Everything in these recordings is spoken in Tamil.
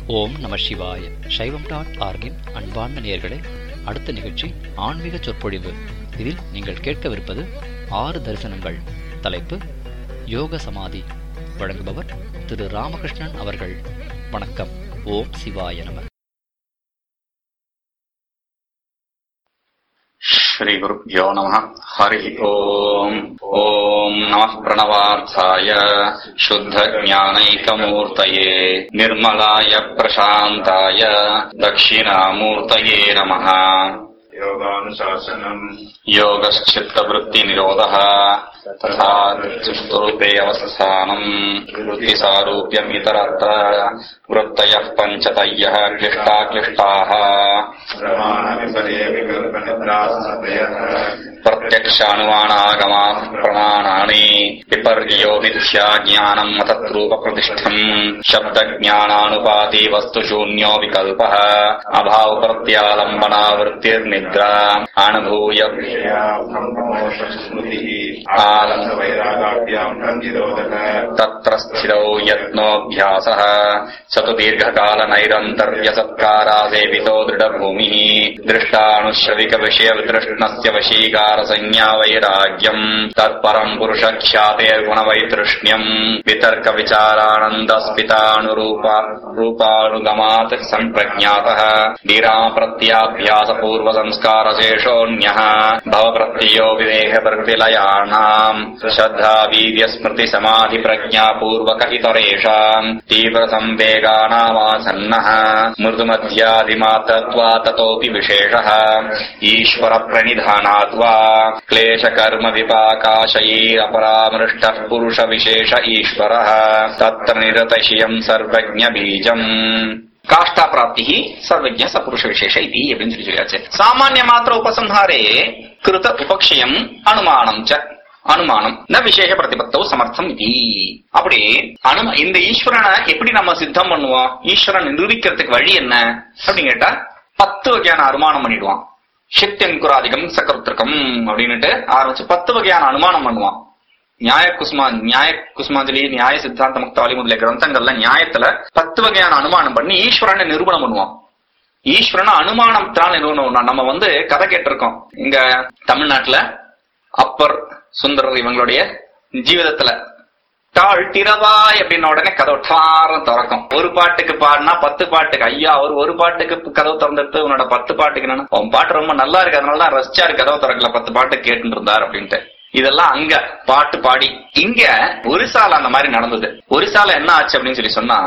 ஓம் நம சிவாய சைவம் டாட் ஆர்கின் அன்பார்ந்த நேயர்களே அடுத்த நிகழ்ச்சி ஆன்மீக சொற்பொழிவு இதில் நீங்கள் கேட்கவிருப்பது ஆறு தரிசனங்கள் தலைப்பு யோக சமாதி வழங்குபவர் திரு ராமகிருஷ்ணன் அவர்கள் வணக்கம் ஓம் சிவாய நம श्रीगुरुभ्यो नमः हरिः ओम् ॐ नमः प्रणवार्थाय शुद्धज्ञानैकमूर्तये निर्मलाय प्रशान्ताय दक्षिणामूर्तये नमः योगानुशासनम् योगश्चित्तवृत्तिनिरोधः तथा दुष्टरूपे अवस्थानम् वृत्तिसारूप्यम् इतरत्र वृत्तयः पञ्चतयः क्लिष्टाक्लिष्टाः प्रमाणविपर्ये विकल्पनिद्रासतयः प्रत्यक्षानुमानागमाः प्रमाणानि विपर्यो मिथ्या ज्ञानम् मतत्रूपप्रतिष्ठम् शब्दज्ञानानुपाति वस्तुशून्यो विकल्पः अभावप्रत्यालम्बना वृत्तिर्निद्रा अनुभूय ब्रह्ममोक्षस्मृतिः आलसवैरागाभ्याम् तन्निरोधः तत्र स्थितौ यत्नोऽभ्यासः स तु दीर्घकालनैरन्तर्यसत्कारासेवितो दृढभूमिः दृष्टानुश्रविकविषयवितृष्णस्य वशीकारसंज्ञा वैराग्यम् तत्परम् पुरुषख्यातेर्गुणवैतृष्ण्यम् वितर्कविचारानन्दस्मितानुरूपा रूपानुगमात् सम्प्रज्ञातः वीराप्रत्याभ्यासपूर्वसंस्कारशेषोऽन्यः भवप्रत्ययो विदेहप्रतिलयाणाम् श्रद्धा वीर्यस्मृतिसमाधिप्रज्ञापूर्वक इतरेषाम् तीव्रसंवेगानामासन्नः मृदुमध्यादिमात्रत्वा ततोऽपि विशेषः ईश्वरप्रणिधानात् वा क्लेशकर्मविपाकाशयैरपरामृष्टः पुरुषविशेष ईश्वरः तत्र निरतशियम् सर्वज्ञबीजम् காஷ்டா பிராப்தி சர்வஜ சபுருஷ விசேஷ இது அப்படின்னு சொல்லி சொல்லியாச்சு சாமானிய மாத்திர உபசம்ஹாரே கிருத உபக்ஷயம் அனுமானம் ச அனுமானம் ந விசேஷ பிரதிபத்தோ சமர்த்தம் இது அப்படி அனும இந்த ஈஸ்வரனை எப்படி நம்ம சித்தம் பண்ணுவோம் ஈஸ்வரன் நிரூபிக்கிறதுக்கு வழி என்ன அப்படின்னு கேட்டா பத்து வகையான அனுமானம் பண்ணிடுவான் சித்தியம் குராதிகம் சக்கரத்திருக்கம் அப்படின்னுட்டு ஆரம்பிச்சு பத்து வகையான அனுமானம் பண்ணுவான் நியாய குஸ்மா நியாய குஸ்மாஞ்சலி நியாய சித்தாந்த முக்தாவளி முதலிய கிரந்தங்கள்ல நியாயத்துல பத்து வகையான அனுமானம் பண்ணி ஈஸ்வரனை நிரூபணம் பண்ணுவான் ஈஸ்வரனை அனுமானத்தினால நிரூபணம் பண்ணுவான் நம்ம வந்து கதை கேட்டிருக்கோம் இங்க தமிழ்நாட்டுல அப்பர் சுந்தரர் இவங்களுடைய ஜீவிதத்துல தாழ் திறவாய் அப்படின்ன உடனே கதவு டாரம் திறக்கும் ஒரு பாட்டுக்கு பாடினா பத்து பாட்டுக்கு ஐயா ஒரு ஒரு பாட்டுக்கு கதவு திறந்துட்டு உன்னோட பத்து பாட்டுக்கு என்னன்னா உன் பாட்டு ரொம்ப நல்லா இருக்கு அதனால தான் ரசிச்சாரு கதவு திறக்கல பத்து பாட்டு கேட்டு இருந்தார் அப்படின்ட்டு இதெல்லாம் அங்க பாட்டு பாடி இங்க ஒரிசால அந்த மாதிரி நடந்தது ஒரிசால என்ன ஆச்சு அப்படின்னு சொல்லி சொன்னா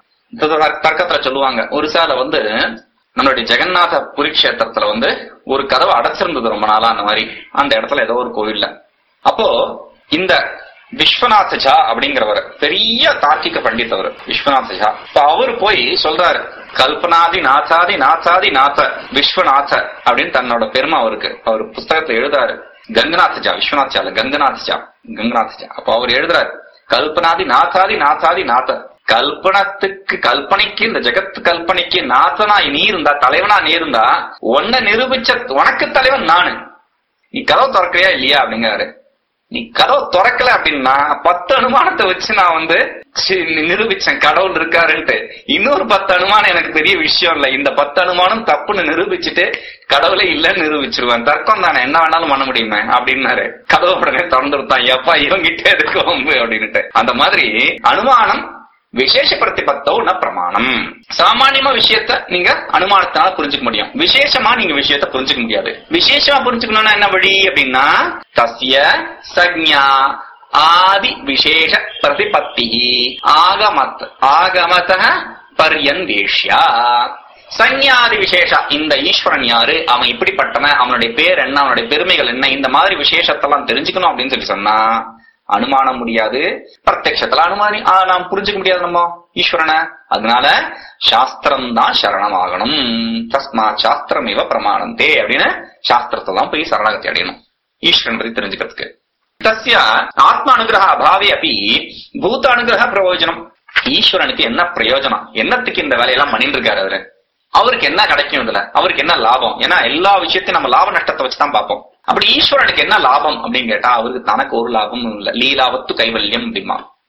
த- தர்க்கத்துல சொல்லுவாங்க ஒரிசால வந்து நம்மளுடைய ஜெகநாத புரி கஷேத்திரத்துல வந்து ஒரு கதவு அடைச்சிருந்தது ரொம்ப நாளா அந்த மாதிரி அந்த இடத்துல ஏதோ ஒரு கோவில்ல அப்போ இந்த விஸ்வநாத ஜா அப்படிங்கிறவர் பெரிய தார்க்கிக பண்டித்தவர் விஸ்வநாத ஜா இப்ப அவர் போய் சொல்றாரு கல்பனாதி நாதாதி நாதாதி நாத விஸ்வநாத அப்படின்னு தன்னோட பெருமை அவருக்கு அவர் புஸ்தகத்துல எழுதாரு கங்கநாத் ஜா விஸ்வநாத் ஜா இல்ல கங்கநாத் ஜா கங்கநாத் ஜா அப்ப அவர் எழுதுறாரு கல்பனாதி நாதாதி நாதாதி நாத கல்பனத்துக்கு கல்பனைக்கு இந்த ஜெகத் கல்பனைக்கு நாத்தனா நீ இருந்தா தலைவனா நீ இருந்தா உன்னை நிரூபிச்ச உனக்கு தலைவன் நானு நீ கதவு திறக்கறியா இல்லையா அப்படிங்கிறாரு நீ கதவு திறக்கல அப்படின்னா பத்து அனுமானத்தை வச்சு நான் வந்து சி, நிரூபிச்சேன் கடவுள் இருக்காருன்ட்டு இன்னொரு பத்து அனுமானம் எனக்கு பெரிய விஷயம் இல்ல இந்த பத்து அனுமானம் தப்புன்னு நிரூபிச்சுட்டு கடவுளே இல்லைன்னு நிரூபிச்சிருவேன் தர்க்கம் தானே என்ன வேணாலும் பண்ண முடியுமே அப்படின்னாரு கதவு உடனே திறந்துருத்தான் எப்பா இவங்கிட்ட எதுக்கு வம்பு அப்படின்னுட்டு அந்த மாதிரி அனுமானம் விசேஷ பிரதிபத்தோ ந பிரமாணம் சாமானியமா விஷயத்த நீங்க அனுமானத்தினால புரிஞ்சுக்க முடியும் விசேஷமா நீங்க விஷயத்த புரிஞ்சுக்க முடியாது விசேஷமா புரிஞ்சுக்கணும்னா என்ன வழி அப்படின்னா தஸ்ய சக்ஞா ஆதி விசேஷ பிரதிபத்தி ஆகமத் ஆகமத பர்யந்தேஷ்யா சஞ்ஞாதி விசேஷா இந்த ஈஸ்வரன் யாரு அவன் இப்படிப்பட்டவன் அவனுடைய பேர் என்ன அவனுடைய பெருமைகள் என்ன இந்த மாதிரி விசேஷத்தெல்லாம் தெரிஞ்சுக்கணும் அப்படின்னு சொல்லி சொன்னா அனுமானம் முடியாது பிரத்யக்ஷத்துல அனுமானி ஆ, நாம் புரிஞ்சுக்க முடியாது நம்ம ஈஸ்வரனை அதனால சாஸ்திரம் தான் சரணமாகணும் தஸ்மா சாஸ்திரம் இவ பிரமாணந்தே அப்படின்னு சாஸ்திரத்தை தான் போய் சரணாகதி அடையணும் ஈஸ்வரன் பத்தி தெரிஞ்சுக்கிறதுக்கு தஸ்ய ஆத்ம அனுகிரக அபாவே அப்படி பூத அனுகிரக பிரயோஜனம் ஈஸ்வரனுக்கு என்ன பிரயோஜனம் என்னத்துக்கு இந்த வேலையெல்லாம் பண்ணிட்டு இருக்காரு அவரு அவருக்கு என்ன கிடைக்கும் இதுல அவருக்கு என்ன லாபம் ஏன்னா எல்லா விஷயத்தையும் நம்ம லாப நஷ்டத்தை வச்சுதான் பார்ப்போம் அப்படி ஈஸ்வரனுக்கு என்ன லாபம் அப்படின்னு கேட்டா அவருக்கு தனக்கு ஒரு லாபமும் இல்ல லீலாவத்து கைவல்யம் அப்படிமா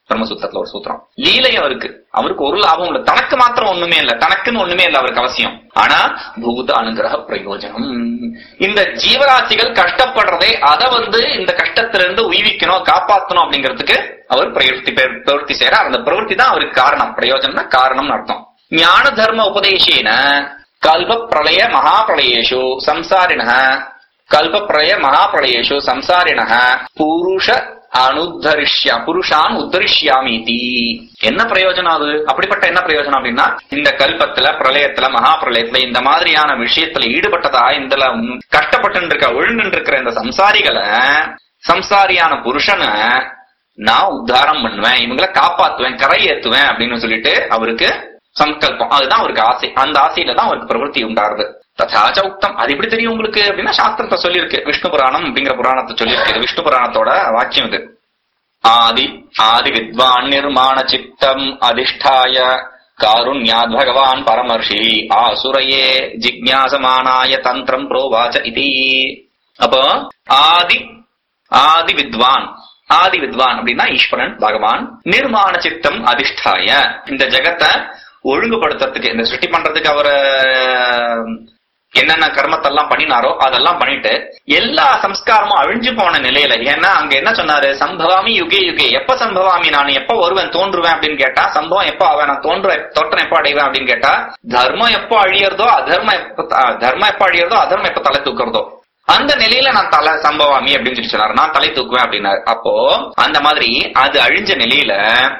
பிரம்மசூத்திரத்துல ஒரு சூத்திரம் லீலை அவருக்கு அவருக்கு ஒரு லாபம் இல்ல தனக்கு மாத்திரம் ஒண்ணுமே இல்ல தனக்குன்னு ஒண்ணுமே இல்ல அவருக்கு அவசியம் ஆனா பூத அனுகிரக பிரயோஜனம் இந்த ஜீவராசிகள் கஷ்டப்படுறதே அதை வந்து இந்த கஷ்டத்திலிருந்து உய்விக்கணும் காப்பாத்தணும் அப்படிங்கிறதுக்கு அவர் பிரவருத்தி பிரவருத்தி செய்யற அந்த பிரவருத்தி தான் அவருக்கு காரணம் பிரயோஜனம்னா காரணம்னு அர்த்தம் ஞான தர்ம உபதேசேன கல்ப பிரளய மகாபிரளயேஷு சம்சாரிண கல்ப பிரளய மகாபிரளயேஷு சம்சாரிண புருஷ அனுத்தரிஷ்யா புருஷான் உத்தரிஷ்யாமீதி என்ன பிரயோஜனம் அது அப்படிப்பட்ட என்ன பிரயோஜனம் அப்படின்னா இந்த கல்பத்துல பிரளயத்துல மகா பிரளயத்துல இந்த மாதிரியான விஷயத்துல ஈடுபட்டதா இந்த கஷ்டப்பட்டு இருக்க விழுந்து இருக்கிற இந்த சம்சாரிகளை சம்சாரியான புருஷனை நான் உத்தாரம் பண்ணுவேன் இவங்களை காப்பாத்துவேன் கரை ஏத்துவேன் அப்படின்னு சொல்லிட்டு அவருக்கு சங்கல்பம் அதுதான் அவருக்கு ஆசை அந்த ஆசையில தான் அவருக்கு பிரவருத்தி உண்டாருது ததாச்ச உக்தம் அது எப்படி தெரியும் உங்களுக்கு அப்படின்னா சாஸ்திரத்தை சொல்லியிருக்கு விஷ்ணு புராணம் அப்படிங்கிற புராணத்தை சொல்லியிருக்கு இது விஷ்ணு புராணத்தோட வாக்கியம் இது ஆதி ஆதி வித்வான் நிர்மாண சித்தம் அதிஷ்டாய காருண்யாத் பகவான் பரமர்ஷி ஆசுரையே ஜிக்ஞாசமானாய தந்திரம் புரோவாச்ச இதி அப்போ ஆதி ஆதி வித்வான் ஆதி வித்வான் அப்படின்னா ஈஸ்வரன் பகவான் நிர்மாண சித்தம் அதிஷ்டாய இந்த ஜெகத்தை ஒழுங்குபடுத்துறதுக்கு இந்த சிருஷ்டி பண்றதுக்கு அவரு என்னென்ன கர்மத்தெல்லாம் பண்ணினாரோ அதெல்லாம் பண்ணிட்டு எல்லா சம்ஸ்காரமும் அழிஞ்சு போன நிலையில ஏன்னா அங்க என்ன சொன்னாரு சம்பவாமி யுகே யுகே எப்ப சம்பவாமி நான் எப்ப வருவேன் தோன்றுவேன் அப்படின்னு கேட்டா சம்பவம் எப்ப ஆவேன் நான் தோன்றுவேன் தோற்றம் எப்ப அடைவேன் அப்படின்னு கேட்டா தர்மம் எப்போ அழியறதோ அதர்மம் எப்ப தர்மம் எப்ப அழியறதோ அதர்மம் எப்ப தலை தூக்குறதோ அந்த நிலையில நான் தலை சம்பவாமி அப்படின்னு சொல்லி சொன்னாரு நான் தலை தூக்குவேன் அப்படின்னாரு அப்போ அந்த மாதிரி அது அழிஞ்ச நிலையில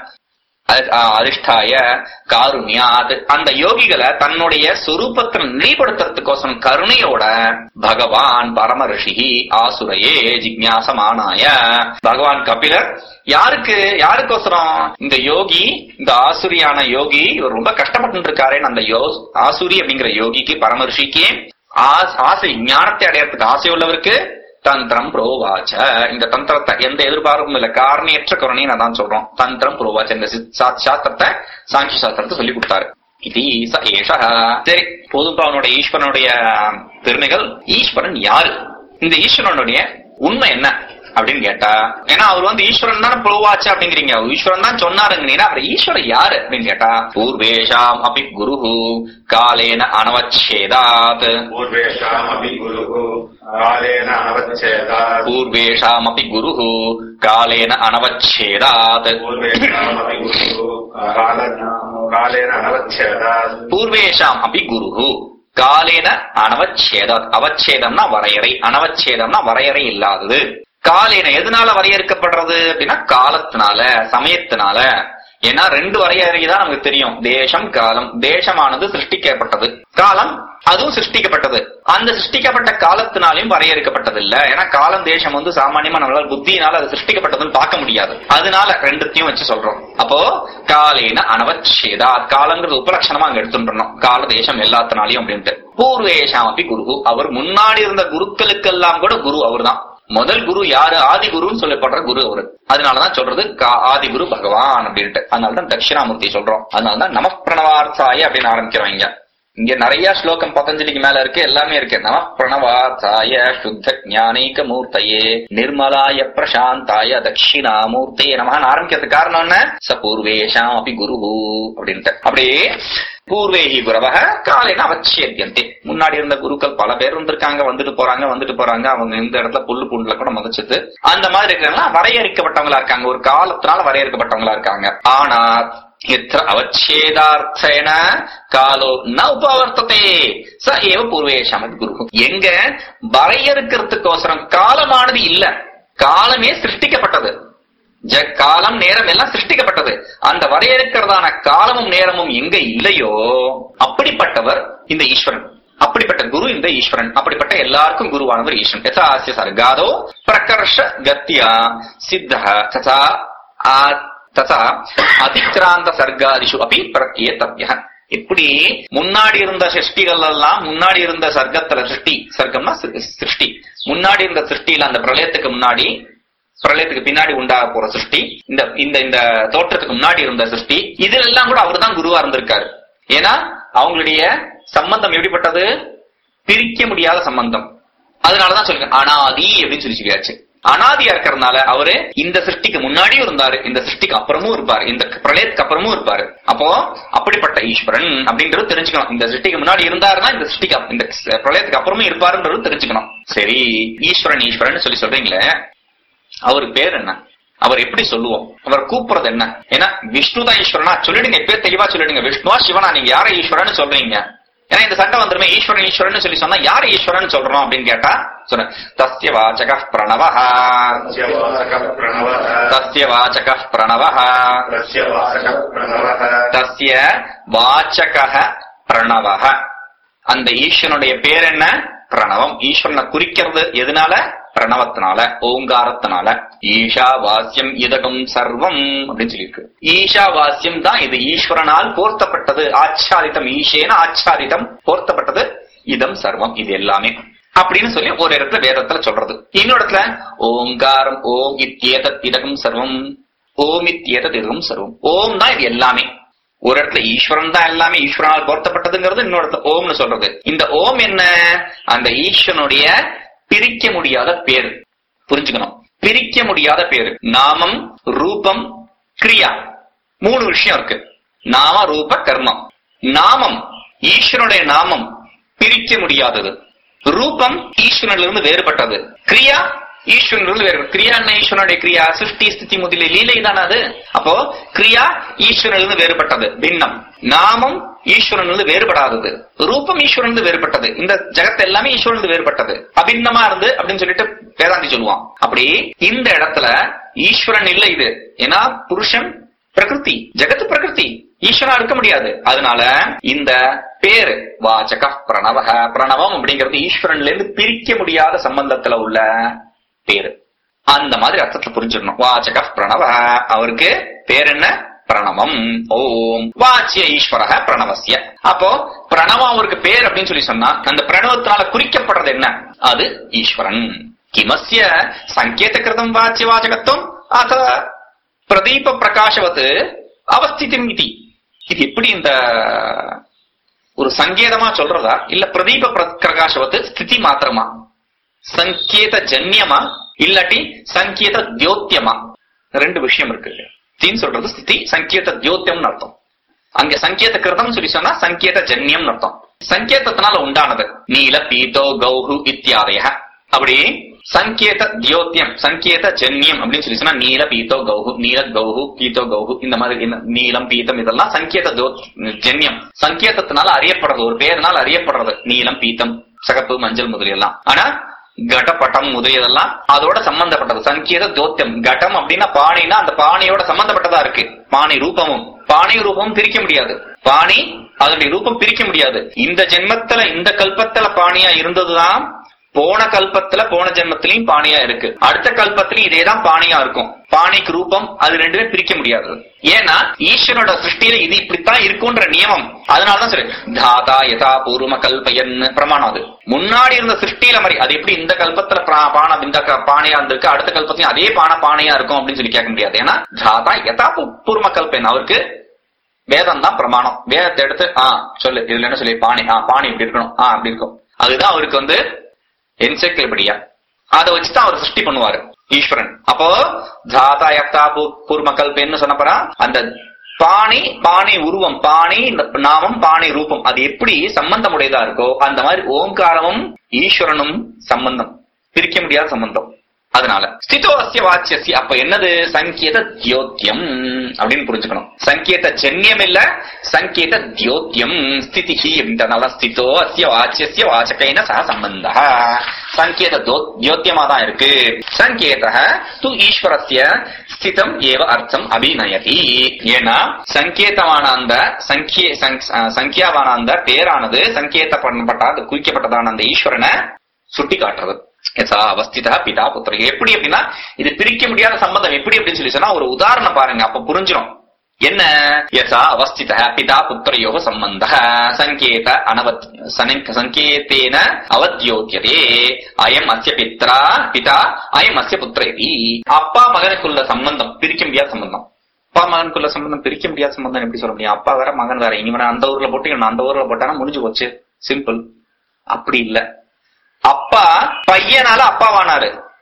அதிஷ்டாய காருண்யாத் அந்த யோகிகளை தன்னுடைய சுரூபத்தை நிலைப்படுத்துறதுக்கோசம் கருணையோட பகவான் பரம ரிஷி ஆசுரையே ஜிக்ஞாசமானாய பகவான் கபிலர் யாருக்கு யாருக்கோசரம் இந்த யோகி இந்த ஆசுரியான யோகி இவர் ரொம்ப கஷ்டப்பட்டு இருக்காரேன்னு அந்த யோ ஆசுரி அப்படிங்கிற யோகிக்கு பரம ரிஷிக்கு ஆசை ஞானத்தை அடையறதுக்கு ஆசை உள்ளவருக்கு தந்திரம் புரோவாச்ச இந்த தந்திரத்தை எந்த எதிர்பார்ப்பும் இல்ல காரணியற்ற கருணையை நான் தான் சொல்றோம் தந்திரம் புரோவாச்ச இந்த சாஸ்திரத்தை சாங்கி சாஸ்திரத்தை சொல்லி கொடுத்தாரு இது ச ஏஷா சரி போதும்பா அவனுடைய ஈஸ்வரனுடைய பெருமைகள் ஈஸ்வரன் யாரு இந்த ஈஸ்வரனுடைய உண்மை என்ன அப்படின்னு கேட்டா ஏன்னா அவர் வந்து ஈஸ்வரன் தானே புரோவாச்சு அப்படிங்கிறீங்க ஈஸ்வரன் தான் சொன்னாருங்கிறீங்க அவர் ஈஸ்வரன் யாரு அப்படின்னு கேட்டா பூர்வேஷாம் அபி குரு காலேன அனவச்சேதாத் பூர்வேஷாமபி குருः காலேன அனவச்சேதாத் பூர்வேஷாம் அபி குரு காலேன அனவச்சேதாத் பூர்வேஷாமபி குருः கால- காலேன அனவச்சேதாத் பூர்வேஷாம் அபி குரு காலேன அனவச்சேதாத் அவச்சேதம்னா வரையறை அனவச்சேதம்னா வரையறை இல்லாதது காலேன எதனால வரையறுக்கப்படுறது அப்படின்னா காலத்தினால சமயத்தினால ஏன்னா ரெண்டு வரையறை தான் நமக்கு தெரியும் தேசம் காலம் தேசமானது சிருஷ்டிக்கப்பட்டது காலம் அதுவும் சிருஷ்டிக்கப்பட்டது அந்த சிருஷ்டிக்கப்பட்ட காலத்தினாலையும் வரையறுக்கப்பட்டது இல்ல ஏன்னா காலம் தேசம் வந்து சாமானியமா நம்மளால புத்தியினால அது சிருஷ்டிக்கப்பட்டதுன்னு பார்க்க முடியாது அதனால ரெண்டுத்தையும் வச்சு சொல்றோம் அப்போ காலேன அனவச்சேதா காலங்கிறது உபலட்சணமா அங்க எடுத்துட்டோம் கால தேசம் எல்லாத்தினாலையும் அப்படின்ட்டு பூர்வேஷாம் அப்படி குரு அவர் முன்னாடி இருந்த குருக்களுக்கெல்லாம் கூட குரு அவர்தான் முதல் குரு யாரு ஆதி குருன்னு சொல்லப்படுற குரு அவரு அதனாலதான் சொல்றது கா- ஆதி குரு பகவான் அப்படின்ட்டு அதனாலதான் தட்சிணாமூர்த்தி சொல்றோம் அதனாலதான் நம பிரணவார்த்தாய அப்படின்னு ஆரம்பிக்கிறோம் இங்க இங்க நிறைய ஸ்லோகம் பதஞ்சலிக்கு மேல இருக்கு எல்லாமே இருக்கு நம பிரணவார்த்தாய சுத்த ஞானீக மூர்த்தையே நிர்மலாய பிரசாந்தாய தட்சிணாமூர்த்தையே நமகான்னு ஆரம்பிக்கிறதுக்கு காரணம் என்ன ச பூர்வேஷாம் அப்படி குரு அப்படின்ட்டு அப்படியே பூர்வேகி குரவக காலையில அவச்சேத்தியந்தே முன்னாடி இருந்த குருக்கள் பல பேர் இருந்திருக்காங்க வந்துட்டு போறாங்க வந்துட்டு போறாங்க அவங்க இந்த இடத்துல புல்லு புண்டுல கூட மதிச்சது அந்த மாதிரி இருக்கிறவங்க வரையறுக்கப்பட்டவங்களா இருக்காங்க ஒரு காலத்தினால வரையறுக்கப்பட்டவங்களா இருக்காங்க ஆனா எத்திர அவச்சேதார்த்தேன காலோ ந உபவர்த்ததே ச ஏவ பூர்வேஷாமத் குரு எங்க வரையறுக்கிறதுக்கோசரம் காலமானது இல்ல காலமே சிருஷ்டிக்கப்பட்டது ஜ- காலம் நேரம் எல்லாம் சிருஷ்டிக்கப்பட்டது அந்த வரையறுக்கிறதான காலமும் நேரமும் எங்க இல்லையோ அப்படிப்பட்டவர் இந்த ஈஸ்வரன் அப்படிப்பட்ட குரு இந்த ஈஸ்வரன் அப்படிப்பட்ட எல்லாருக்கும் குருவானவர் ஈஸ்வரன் யதா அஸ்ய சர்காதோ பிரகர்ஷ கத்தியா சித்த ததா ஆ- ததா அதிக்ராந்த சர்க்காதிஷு அப்படி பிரத்யேதவ்ய இப்படி முன்னாடி இருந்த சிருஷ்டிகள் எல்லாம் முன்னாடி இருந்த சர்க்கத்துல சிருஷ்டி சர்க்கம்னா சி- சிருஷ்டி முன்னாடி இருந்த சிருஷ்டியில அந்த பிரளயத்துக்கு முன்னாடி பிரளயத்துக்கு பின்னாடி உண்டாக போற சிருஷ்டி இந்த இந்த இந்த தோற்றத்துக்கு முன்னாடி இருந்த சிருஷ்டி இதுல எல்லாம் கூட அவர் தான் குருவா இருந்திருக்காரு ஏன்னா அவங்களுடைய சம்பந்தம் எப்படிப்பட்டது பிரிக்க முடியாத சம்பந்தம் அதனாலதான் சொல்லுங்க அனாதி அப்படின்னு சொல்லி சொல்லியாச்சு அனாதியா இருக்கிறதுனால அவரு இந்த சிருஷ்டிக்கு முன்னாடியும் இருந்தாரு இந்த சிருஷ்டிக்கு அப்புறமும் இருப்பாரு இந்த பிரளயத்துக்கு அப்புறமும் இருப்பாரு அப்போ அப்படிப்பட்ட ஈஸ்வரன் அப்படின்றது தெரிஞ்சுக்கணும் இந்த சிருஷ்டிக்கு முன்னாடி இருந்தாருன்னா இந்த சிருஷ்டிக்கு அப்- இந்த பிரளயத்துக்கு அப்புறமும் இருப்பாருன்றது தெரிஞ்சுக்கணும் சரி ஈஸ்வரன் ஈஸ்வரன் சொல்லி சொல்றீங்களே அவர் பேர் என்ன அவர் எப்படி சொல்லுவோம் அவர் கூப்பிடுறது என்ன ஏன்னா விஷ்ணு தான் ஈஸ்வரனா சொல்லிடுங்க எப்பயே தெளிவா சொல்லிடுங்க விஷ்ணுவா சிவனா நீங்க யார ஈஸ்வரன் சொல்றீங்க ஏன்னா இந்த சண்டை வந்துருமே ஈஸ்வரன் ஈஸ்வரன் சொல்லி சொன்னா யார ஈஸ்வரன் சொல்றோம் அப்படின்னு கேட்டா சொன்ன தஸ்ய வாச்சக பிரணவஹ तस्य वासकः प्रणवः தஸ்ய வாச்சக பிரணவஹ तस्य वासकः प्रणवः தஸ்ய வாச்சக பிரணவஹ அந்த ஈஸ்வரனுடைய பேர் என்ன பிரணவம் ஈஸ்வரனை குறிக்கிறது எதனால பிரணவத்தினால ஓங்காரத்தினால ஈஷா வாசியம் இதகம் சர்வம் அப்படின்னு சொல்லியிருக்கு ஈஷா வாசியம் தான் இது ஈஸ்வரனால் போர்த்தப்பட்டது ஆச்சாரிதம் ஈஷேன ஆச்சாரிதம் போர்த்தப்பட்டது இதம் சர்வம் இது எல்லாமே அப்படின்னு சொல்லி ஒரு இடத்துல வேதத்துல சொல்றது இன்னொரு இடத்துல ஓங்காரம் ஓம் இத்தியேதத் இதகம் சர்வம் ஓம் இத்தியேதத் இதகம் சர்வம் ஓம் தான் இது எல்லாமே ஒரு இடத்துல ஈஸ்வரன் தான் எல்லாமே ஈஸ்வரனால் பொருத்தப்பட்டதுங்கிறது இன்னொரு இடத்துல ஓம்னு சொல்றது இந்த ஓம் என்ன அந்த ஈஸ்வரனுடைய பிரிக்க முடியாத பேரு புரிஞ்சுக்கணும் பிரிக்க முடியாத பேரு நாமம் ரூபம் கிரியா மூணு விஷயம் இருக்கு நாம ரூப கர்மம் நாமம் ஈஸ்வரனுடைய நாமம் பிரிக்க முடியாதது ரூபம் ஈஸ்வரனிலிருந்து வேறுபட்டது கிரியா ஈஸ்வரனிலிருந்து வேறு கிரியா என்ன ஈஸ்வரனுடைய கிரியா சிருஷ்டி ஸ்திதி முதலில் லீலை தானே அது அப்போ கிரியா ஈஸ்வரனிலிருந்து வேறுபட்டது பின்னம் நாமம் ஈஸ்வரனிலிருந்து வேறுபடாதது ரூபம் ஈஸ்வரனிலிருந்து வேறுபட்டது இந்த ஜெகத் எல்லாமே ஈஸ்வரனிலிருந்து வேறுபட்டது அபின்னமா இருந்து அப்படின்னு சொல்லிட்டு வேதாந்தி சொல்லுவான் அப்படி இந்த இடத்துல ஈஸ்வரன் இல்ல இது ஏன்னா புருஷன் பிரகிருதி ஜெகத்து பிரகிருதி ஈஸ்வரா இருக்க முடியாது அதனால இந்த பேரு வாச்சக பிரணவக பிரணவம் அப்படிங்கிறது ஈஸ்வரன்ல இருந்து பிரிக்க முடியாத சம்பந்தத்துல உள்ள பேரு அந்த மாதிரி அர்த்தத்துல புரிஞ்சிடணும் வாச்சக பிரணவ அவருக்கு பேர் என்ன பிரணவம் ஓம் வாச்சிய ஈஸ்வரக பிரணவசிய அப்போ பிரணவம் அவருக்கு பேர் அப்படின்னு சொல்லி சொன்னா அந்த பிரணவத்தினால குறிக்கப்படுறது என்ன அது ஈஸ்வரன் கிமஸ்ய சங்கேத கிருதம் வாச்சிய வாச்சகத்துவம் அத பிரதீப பிரகாசவத் அவஸ்திதம் இது இது எப்படி இந்த ஒரு சங்கேதமா சொல்றதா இல்ல பிரதீப பிர- பிரகாசவத் ஸ்திதி மாத்திரமா சங்கேத ஜன்யமா இல்லாட்டி சங்கேத தியோத்தியமா ரெண்டு விஷயம் இருக்கு ஸ்தின்னு சொல்றது ஸ்திதி சங்கேத தியோத்தியம்னு அர்த்தம் அங்க சங்கேத கிருதம் சொல்லி சொன்னா சங்கேத ஜன்யம் அர்த்தம் சங்கேதத்தினால உண்டானது நீல பீதோ கௌஹு இத்தியாதய அப்படி சங்கேத தியோத்தியம் சங்கேத ஜன்யம் அப்படின்னு சொல்லி சொன்னா நீல பீதோ கௌஹு நீல கௌஹு பீதோ கௌஹு இந்த மாதிரி இந்த நீலம் பீத்தம் இதெல்லாம் சங்கேத தோ- ஜன்யம் சங்கேதத்தினால அறியப்படுறது ஒரு பேர்னால அறியப்படுறது நீலம் பீத்தம் சகப்பு மஞ்சள் முதலியெல்லாம் ஆனா கடப்பட்டம் முதலியதெல்லாம் அதோட சம்பந்தப்பட்டது சங்கீத தோத்தியம் கடம் அப்படின்னா பாணினா அந்த பாணியோட சம்பந்தப்பட்டதா இருக்கு பாணி ரூபமும் பாணி ரூபமும் பிரிக்க முடியாது பாணி அதனுடைய ரூபம் பிரிக்க முடியாது இந்த ஜென்மத்துல இந்த கல்பத்துல பாணியா இருந்ததுதான் போன கல்பத்துல போன ஜென்மத்திலையும் பாணியா இருக்கு அடுத்த கல்பத்திலையும் இதேதான் பாணியா இருக்கும் பாணிக்கு ரூபம் அது ரெண்டுமே பிரிக்க முடியாது ஏன்னா ஈஸ்வரனோட சிருஷ்டியில இது இப்படித்தான் இருக்கும்ன்ற நியமம் அதனாலதான் சரி தாதா யதா பூர்வம கல்பயன் பிரமாணம் அது முன்னாடி இருந்த சிருஷ்டியில மாதிரி அது எப்படி இந்த கல்பத்துல பிரா- பானம் இந்த க- பானையா இருந்திருக்கு அடுத்த கல்பத்திலையும் அதே பானை பானையா இருக்கும் அப்படின்னு சொல்லி கேட்க முடியாது ஏன்னா தாதா யதா பூ- பூர்வம கல்பயன் அவருக்கு வேதம் தான் பிரமாணம் வேதத்தை எடுத்து ஆ சொல்லு இதுல என்ன சொல்லி பாணி ஆ பாணி இப்படி இருக்கணும் ஆ அப்படி இருக்கும் அதுதான் அவருக்கு வந்து என்சைக்ளோபீடியா அதை வச்சுதான் அவர் சிருஷ்டி பண்ணுவாரு ஈஸ்வரன் அப்போ தாதா யக்தா பூர்ம கல்பன்னு சொன்னப்பறா அந்த பாணி பாணி உருவம் பாணி இந்த நாமம் பாணி ரூபம் அது எப்படி சம்பந்தம் உடையதா இருக்கோ அந்த மாதிரி ஓங்காரமும் ஈஸ்வரனும் சம்பந்தம் பிரிக்க முடியாத சம்பந்தம் அதனால ஸ்திதோ அஸ்ய வாச்சியசி அப்ப என்னது சங்கேத தியோத்தியம் அப்படின்னு புரிஞ்சுக்கணும் சங்கேத ஜன்யம் இல்ல சங்கேத தியோத்தியம் ஸ்திதிஹி அப்படின்றனால ஸ்திதோ அஸ்ய வாச்சியசிய வாச்சகைன சக சம்பந்த சங்கேத தோ- தியோத்தியமா தான் இருக்கு சங்கேத து ஈஸ்வரஸ்ய ஸ்திதம் ஏவ அர்த்தம் அபிநயதி ஏன்னா சங்கேதமான அந்த சங்கிய சங்- அஹ் சங்கியாவான அந்த பேரானது சங்கேத பண்ணப்பட்ட அந்த குறிக்கப்பட்டதான அந்த ஈஸ்வரனை சுட்டி காட்டுறது யசா அவஸ்திதா பிதா புத்திர எப்படி அப்படின்னா இது பிரிக்க முடியாத சம்பந்தம் எப்படி அப்படின்னு சொல்லி சொன்னா ஒரு உதாரணம் பாருங்க அப்ப புரிஞ்சிடும் என்ன யசா அவஸ்தித பிதா புத்திரையோ சம்பந்த சங்கேத அனவத் சனங்க- சங்கேதேன அவத்யோத்தியதே அயம் அஸ்ய பித்ரா பிதா அயம் அஸ்ய புத்திரேதி அப்பா மகனுக்குள்ள சம்பந்தம் பிரிக்க முடியாத சம்பந்தம் அப்பா மகனுக்குள்ள சம்பந்தம் பிரிக்க முடியாத சம்பந்தம் எப்படி சொல்ல முடியும் அப்பா வேற மகன் வேற இவனை அந்த ஊர்ல போட்டு இவனை அந்த ஊர்ல போட்டானா முடிஞ்சு போச்சு சிம்பிள் அப்படி இல்ல அப்பா பையனால அப்பாவானாரு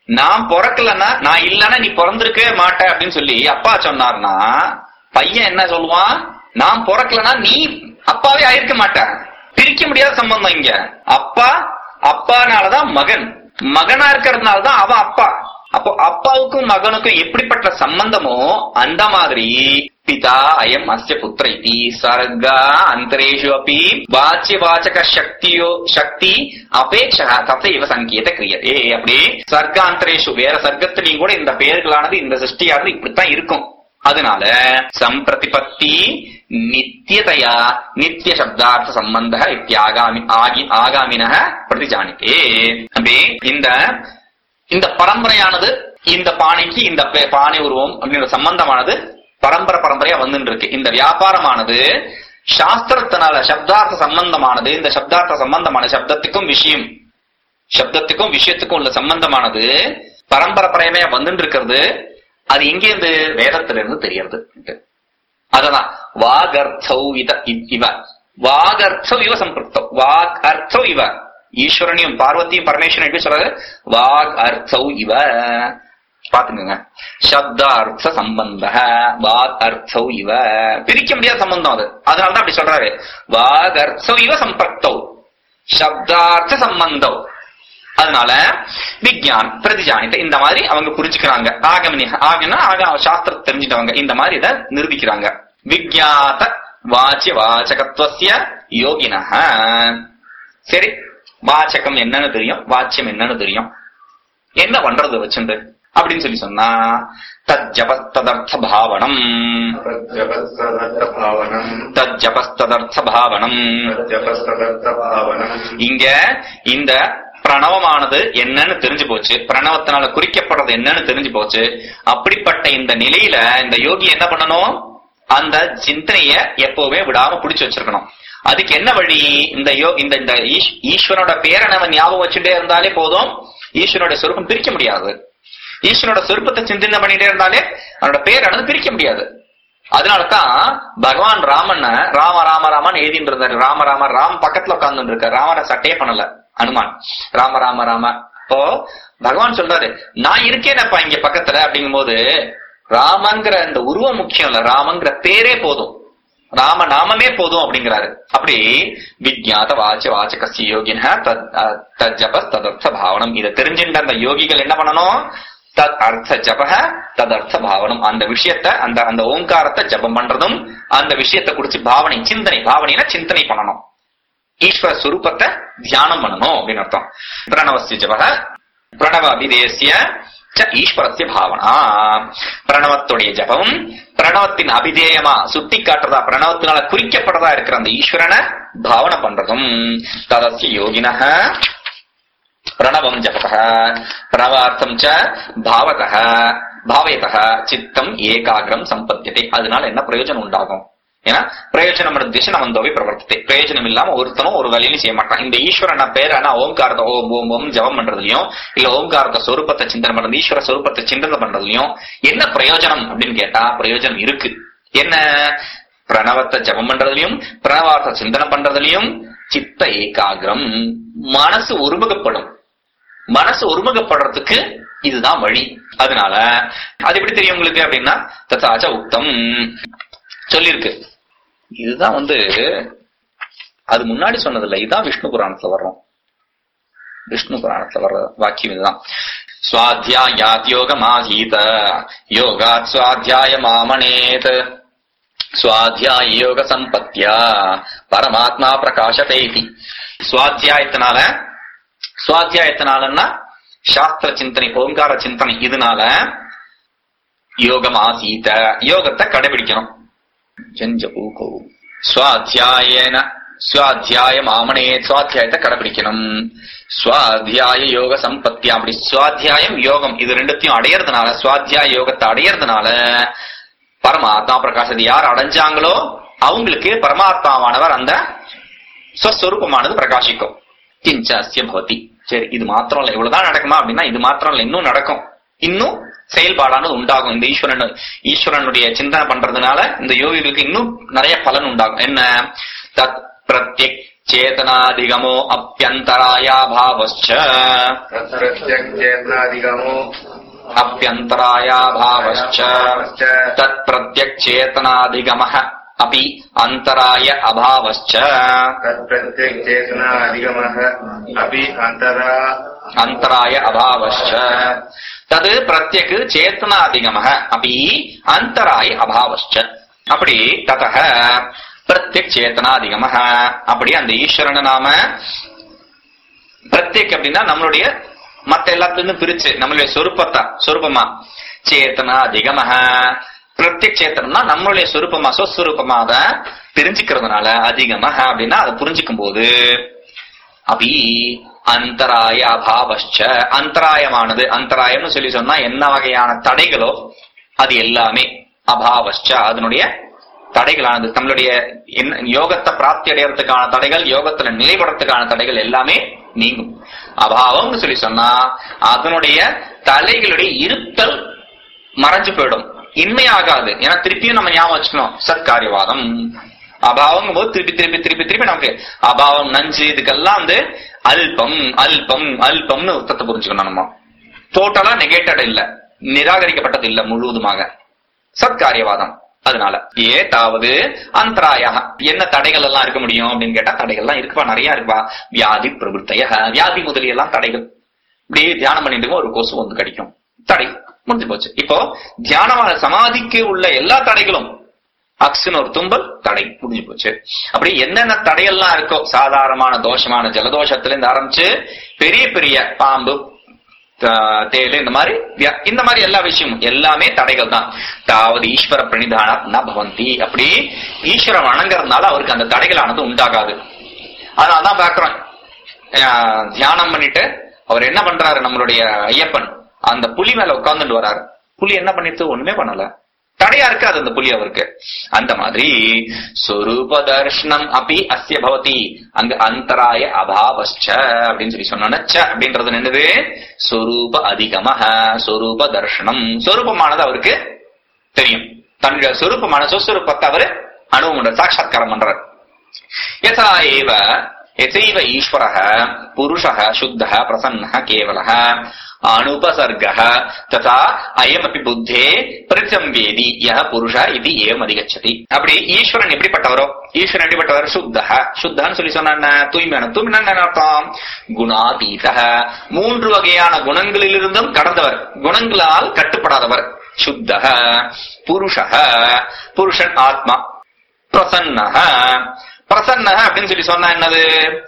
நான் பிறக்கலன்னா நான் இல்லன்னா நீ பிறந்திருக்கவே மாட்ட அப்படின்னு சொல்லி அப்பா சொன்னார்னா பையன் என்ன சொல்லுவான் நான் பிறக்கலன்னா நீ அப்பாவே ஆயிருக்க மாட்ட பிரிக்க முடியாத சம்பந்தம் இங்க அப்பா அப்பானாலதான் மகன் மகனா இருக்கிறதுனாலதான் அவன் அப்பா அப்போ அப்பாவுக்கும் மகனுக்கும் எப்படிப்பட்ட சம்பந்தமோ அந்த மாதிரி பிதா அயம் அஸ்ய புத்திர இதி சர்கா அந்தரேஷு அப்படி வாச்சிய வாச்சக சக்தியோ சக்தி அபேட்சா தத்தைவ சங்கேத கிரியதே அப்படி சர்க்காந்தரேஷு வேற சர்க்கத்திலையும் கூட இந்த பெயர்களானது இந்த சிருஷ்டியானது இப்படித்தான் இருக்கும் அதனால சம்பிரதிபத்தி நித்தியதையா நித்திய சப்தார்த்த சம்பந்த இத்தியாகாமி ஆகி ஆகாமின பிரதிஜானித்தே அப்படி இந்த இந்த பரம்பரையானது இந்த பானைக்கு இந்த பே- பானை உருவம் அப்படின்ற சம்பந்தமானது பரம்பரை பரம்பரையா வந்துட்டு இருக்கு இந்த வியாபாரமானது சாஸ்திரத்தினால சப்தார்த்த சம்பந்தமானது இந்த சப்தார்த்த சம்பந்தமான சப்தத்துக்கும் விஷயம் சப்தத்துக்கும் விஷயத்துக்கும் உள்ள சம்பந்தமானது பரம்பரை பரம்பரையா வந்துட்டு இருக்கிறது அது எங்கே இருந்து வேதத்துல இருந்து தெரியறது அததான் வாகர்த்தௌ இத இ- இவ வாகர்த்தௌ இவ சம்பிருத்தம் வாக் அர்த்தௌ இவ ஈஸ்வரனையும் பார்வதியும் பரமேஸ்வரன் எப்படி சொல்றாரு வாக் அர்த்தௌ இவ பாத்துக்கோங்க சப்தார்த்த சம்பந்த வாக் அர்த்தௌ இவ பிரிக்க முடியாத சம்பந்தம் அது அதனாலதான் அப்படி சொல்றாரு வாக் அர்த்தௌ இவ சம்பர்த்தௌ சப்தார்த்த சம்பந்தம் அதனால விக்யான் பிரதிஜானித்த இந்த மாதிரி அவங்க புரிஞ்சுக்கிறாங்க ஆகமனி ஆகனா ஆக சாஸ்திரம் தெரிஞ்சிட்டவங்க இந்த மாதிரி இதை நிரூபிக்கிறாங்க விக்யாத வாச்சிய வாச்சகத்துவசிய யோகினஹ சரி வாச்சகம் என்னன்னு தெரியும் வாச்சியம் என்னன்னு தெரியும் என்ன பண்றது வச்சுண்டு அப்படின்னு சொல்லி சொன்னா தஜபஸ்ததர்த்த பாவனம் तज्जपस्तदर्थभावनम् தஜபஸ்ததர்த்த பாவனம் तज्जपस्तदर्थभावनम् இங்க இந்த பிரணவமானது என்னன்னு தெரிஞ்சு போச்சு பிரணவத்தினால குறிக்கப்படுறது என்னன்னு தெரிஞ்சு போச்சு அப்படிப்பட்ட இந்த நிலையில இந்த யோகி என்ன பண்ணணும் அந்த சிந்தனைய எப்பவுமே விடாம பிடிச்சு வச்சிருக்கணும் அதுக்கு என்ன வழி இந்த யோ இந்த இந்த ஈஸ்- ஈஸ்வரனோட பேரை நம்ம ஞாபகம் வச்சுட்டே இருந்தாலே போதும் ஈஸ்வரனோட சொரூபம் பிரிக்க முடியாது ஈஸ்வரனோட சொரூபத்தை சிந்தனை பண்ணிட்டே இருந்தாலே அவனோட பேரானது பிரிக்க முடியாது அதனாலதான் பகவான் ராமன் ராம ராம ராமன் எழுதிட்டு இருந்தாரு ராம ராம ராம் பக்கத்துல உட்கார்ந்து இருக்காரு ராமனை சட்டையே பண்ணல அனுமான் ராம ராம ராம இப்போ பகவான் சொல்றாரு நான் இருக்கேனப்பா இங்க பக்கத்துல அப்படிங்கும்போது ராமங்கிற அந்த உருவம் முக்கியம் இல்ல ராமங்கிற பேரே போதும் ராம நாமமே போதும் அப்படிங்கிறாரு அப்படி விஜாத வாச்ச வாச்சகசி யோகின தஜபஸ் ததர்த்த பாவனம் இதை தெரிஞ்சின்ற அந்த யோகிகள் என்ன பண்ணணும் தத் அர்த்த ஜபக ததர்த்த பாவனம் அந்த விஷயத்த அந்த அந்த ஓங்காரத்தை ஜபம் பண்றதும் அந்த விஷயத்தை குறிச்சு பாவனை சிந்தனை பாவனைனா சிந்தனை பண்ணணும் ஈஸ்வர சுரூபத்தை தியானம் பண்ணணும் அப்படின்னு அர்த்தம் பிரணவசிய ஜபக பிரணவ அபிதேசிய ச ஈஸ்வரஸ்ய பாவனா பிரணவத்துடைய ஜபம் பிரணவத்தின் அபிதேயமா சுட்டி காட்டுறதா பிரணவத்தினால குறிக்கப்படுறதா இருக்கிற அந்த ஈஸ்வரனை பாவனை பண்றதும் ததஸ்ய யோகினஹ பிரணவம் ஜபக பிரணவார்த்தம் ச பாவதः பாவயதः சித்தம் ஏகாகிரம் சம்பத்தியதை அதனால என்ன பிரயோஜனம் உண்டாகும் ஏன்னா பிரயோஜனம் திசனமந்தோவை பிரவர்த்தத்தை பிரயோஜனம் இல்லாம ஒருத்தனும் ஒரு வேலையிலும் செய்ய மாட்டான் இந்த ஈஸ்வரன பேரான ஓம்காரத்தை ஓம் ஓம் ஓம் ஜபம் பண்றதுலயும் இல்ல ஓம்காரத்தை சொரூபத்தை சிந்தனை பண்றது ஈஸ்வர சொரூபத்தை சிந்தனை பண்றதுலயும் என்ன பிரயோஜனம் அப்படின்னு கேட்டா பிரயோஜனம் இருக்கு என்ன பிரணவத்தை ஜபம் பண்றதுலயும் பிரணவார்த்த சிந்தனை பண்றதுலயும் சித்த ஏகாகிரம் மனசு ஒருமுகப்படும் மனசு ஒருமுகப்படுறதுக்கு இதுதான் வழி அதனால அது எப்படி தெரியும் உங்களுக்கு அப்படின்னா தத்தாச்ச உக்தம் சொல்லியிருக்கு இதுதான் வந்து அது முன்னாடி சொன்னதில்ல இதுதான் விஷ்ணு புராணத்துல வர்றோம் விஷ்ணு புராணத்துல வர்ற வாக்கியம் இதுதான் சுவாத்தியாயாத் யோகமாகீத யோகாத் சுவாத்தியாய மாமனேத் சுவாத்தியாய யோக சம்பத்தியா பரமாத்மா பிரகாசத்தை சுவாத்தியாயத்தினால சுவாத்தியாயத்தினாலன்னா சாஸ்திர சிந்தனை ஓங்கார சிந்தனை இதனால யோகம் ஆசீத யோகத்தை கடைபிடிக்கணும் ஜஞ்சபூகோ சுவாத்தியாயன சுவாத்தியாய மாமனே சுவாத்தியாயத்தை கடைபிடிக்கணும் சுவாத்தியாய யோக சம்பத்தி அப்படி சுவாத்தியாயம் யோகம் இது ரெண்டுத்தையும் அடையறதுனால சுவாத்தியாய யோகத்தை அடையறதுனால பரமாத்மா பிரகாசத்தை யார் அடைஞ்சாங்களோ அவங்களுக்கு பரமாத்மாவானவர் அந்த ஸ்வஸ்வரூபமானது பிரகாசிக்கும் கிஞ்சாசிய பவதி சரி இது மாத்திரம் இல்ல இவ்வளவுதான் நடக்குமா அப்படின்னா இது மாத்திரம் இல்ல இன்னும் நடக்கும் இன்னும் செயல்பாடானது உண்டாகும் இந்த ஈஸ்வரன் ஈஸ்வரனுடைய சிந்தனை பண்றதுனால இந்த யோகிகளுக்கு இன்னும் நிறைய பலன் உண்டாகும் என்ன தத் பிரத்யக் சேதனாதிகமோ அப்பியந்தராயாபாவச்ச तत्प्रत्यक्चेतनादिगमो अप्यन्तरायाभावश्च तत् प्रत्यक्चेतनाधिगमः अपि अन्तराय अभावश्च तत्प्रत्यक्चेतनादिगमः अपि अन्तरा अन्तराय अभावश्च तद् प्रत्यक् चेतनाधिगमः अपि अन्तराय अभावश्च அப்படி ததக பிரத்யக் சேத்தனாதிகமஹ அப்படி அந்த ஈஸ்வரனை நாம பிரத்யக் அப்படின்னா நம்மளுடைய மத்த எல்லாத்துலேருந்து பிரிச்சு நம்மளுடைய சொருப்பத்தா சொருப்பமா சேத்தனா அதிகமஹ பிரத்யக் சேத்தனம்னா நம்மளுடைய சொருப்பமா சொஸ்வரூபமா அதை தெரிஞ்சுக்கிறதுனால அதிகமஹ அப்படின்னா அதை புரிஞ்சுக்கும் போது அபி அந்தராய அபாவஷ்ச அந்தராயமானது அந்தராயம்னு சொல்லி சொன்னா என்ன வகையான தடைகளோ அது எல்லாமே அபாவஷ்ச அதனுடைய தடைகளானது நம்மளுடைய என்ன- யோகத்தை பிராப்தி அடையறதுக்கான தடைகள் யோகத்துல நிலைபடுறதுக்கான தடைகள் எல்லாமே நீங்கும் அபாவம்னு சொல்லி சொன்னா அதனுடைய தலைகளுடைய இருத்தல் மறைஞ்சு போயிடும் இன்மையாகாது ஏன்னா திருப்பியும் நம்ம ஞாபகம் வச்சுக்கணும் சத்காரியவாதம் அபாவம் போது திருப்பி திருப்பி திருப்பி திருப்பி நமக்கு அபாவம் நஞ்சு இதுக்கெல்லாம் வந்து அல்பம் அல்பம் அல்பம்னு அர்த்தத்தை புரிஞ்சுக்கணும் நம்ம டோட்டலா நெகேட்டட் இல்ல நிராகரிக்கப்பட்டது இல்ல முழுவதுமாக சத்காரியவாதம் அதனால ஏதாவது அந்தராயா என்ன தடைகள் எல்லாம் இருக்க முடியும் அப்படின்னு கேட்டா தடைகள் எல்லாம் இருக்குப்பா நிறைய இருக்குப்பா வியாதி பிரபுத்தைய வியாதி முதலிய எல்லாம் தடைகள் இப்படி தியானம் பண்ணிட்டு இருக்கும், ஒரு கொசு வந்து கடிக்கும் தடை முடிஞ்சு போச்சு இப்போ தியானமான சமாதிக்கு உள்ள எல்லா தடைகளும் அக்ஸுன்னு ஒரு தும்பல் தடை முடிஞ்சு போச்சு அப்படி என்னென்ன தடையெல்லாம் இருக்கோ சாதாரணமான தோஷமான ஜலதோஷத்துல இருந்து ஆரம்பிச்சு பெரிய பெரிய பாம்பு தா- தேளு இந்த மாதிரி வியா- இந்த மாதிரி எல்லா விஷயமும் எல்லாமே தடைகள் தான் தாவது ஈஸ்வர பிரணிதான ந பவந்தி அப்படி ஈஸ்வரன் வணங்குறதுனால அவருக்கு அந்த தடைகளானது உண்டாகாது அதனாலதான் பாக்குறோம் அஹ், தியானம் பண்ணிட்டு அவர் என்ன பண்றாரு நம்மளுடைய ஐயப்பன் அந்த புலி மேல உட்கார்ந்துட்டு வராரு புலி என்ன பண்ணிட்டு ஒண்ணுமே பண்ணல தடையா இருக்காது அந்த புலி அவருக்கு அந்த மாதிரி சொரூப தர்ஷனம் அப்படி அஸ்ய பவதி அங்க அந்தராய அபாவஸ்ச அப்படின்னு சொல்லி சொன்னோன்னா ச அப்படின்றது என்னது சொரூப அதிகமஹ சொரூப தர்ஷனம் சொரூபமானது அவருக்கு தெரியும் தன்னுடைய சொரூபமான சொஸ்வரூபத்தை அவரு அனுபவம் பண்றார், சாட்சாத்காரம் பண்றார் यथा एव यथैव ईश्वरः पुरुषः शुद्धः प्रसन्नः केवलः अनुपसर्गः तथा अयमपि புத்தே பிரச்சம்பேதி யஹ புருஷ இது ஏவம் அதிகச்சதி அப்படி ஈஸ்வரன் எப்படிப்பட்டவரோ ஈஸ்வரன் எப்படிப்பட்டவர் சுத்தஹ சுத்தன்னு சொல்லி சொன்னா என்ன? தூய்மையான தூய்மையான என்ன அர்த்தம் குணாதீதஹ மூன்று வகையான குணங்களிலிருந்தும் கடந்தவர் குணங்களால் கட்டுப்படாதவர் சுத்தஹ புருஷஹ புருஷன் ஆத்மா பிரசன்னஹ பிரசன்னஹ அப்படின்னு சொல்லி சொன்னா என்னது